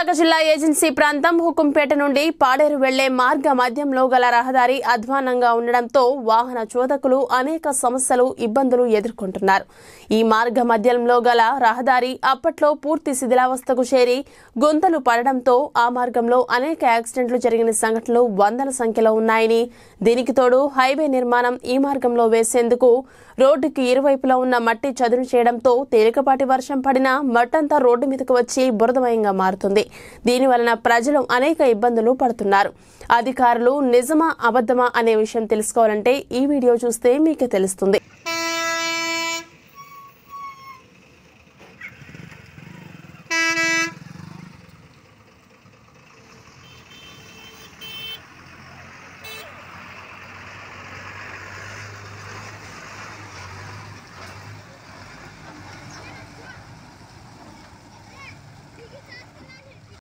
విశాఖ జిల్లా ఏజెన్సీ ప్రాంతం హుకుంపేట నుండి పాడేరు వెళ్లే మార్గ మధ్యంలో గల రహదారి అధ్వానంగా ఉండడంతో వాహన చోదకులు అనేక సమస్యలు ఇబ్బందులు ఎదుర్కొంటున్నారు ఈ మార్గ మధ్యంలో గల రహదారి అప్పట్లో పూర్తి శిథిలావస్థకు చేరి గుంతలు పడడంతో ఆ మార్గంలో అనేక యాక్సిడెంట్లు జరిగిన సంఘటనలు వందల సంఖ్యలో ఉన్నాయని దీనికి తోడు హైవే నిర్మాణం ఈ మార్గంలో వేసేందుకు రోడ్డుకి ఇరువైపులా ఉన్న మట్టి చదును చేయడంతో తేలికపాటి వర్షం పడినా మట్టంతా రోడ్డు మీదకు వచ్చి బురదమయంగా మారుతుంది దీని వలన ప్రజలు అనేక ఇబ్బందులు పడుతున్నారు అధికారులు నిజమా అబద్ధమా అనే విషయం తెలుసుకోవాలంటే ఈ వీడియో చూస్తే మీకే తెలుస్తుంది